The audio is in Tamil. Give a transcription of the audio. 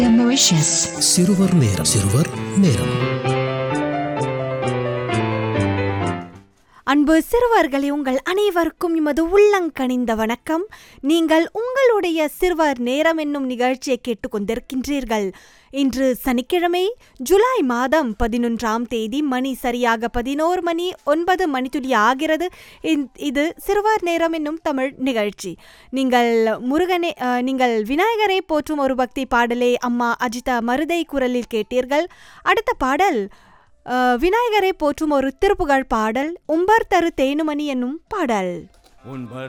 Mauritius. சிறுவர் நேரம் சிறுவர் நேரம் அன்பு சிறுவர்களே உங்கள் அனைவருக்கும் எமது உள்ளங்கனிந்த வணக்கம் நீங்கள் உங்களுடைய சிறுவர் நேரம் என்னும் நிகழ்ச்சியை கேட்டுக்கொண்டிருக்கின்றீர்கள் இன்று சனிக்கிழமை ஜூலை மாதம் பதினொன்றாம் தேதி மணி சரியாக பதினோரு மணி ஒன்பது மணித்துளி ஆகிறது இந்த- இது சிறுவர் நேரம் என்னும் தமிழ் நிகழ்ச்சி நீங்கள் முருகனை அஹ், நீங்கள் விநாயகரை போற்றும் ஒரு பக்தி பாடலை அம்மா அஜிதா மருதை குரலில் கேட்டீர்கள் அடுத்த பாடல் அஹ், விநாயகரை போற்றும் ஒரு திருப்புகழ் பாடல் உம்பர் தரு தேனுமணி என்னும் பாடல் உன்பர்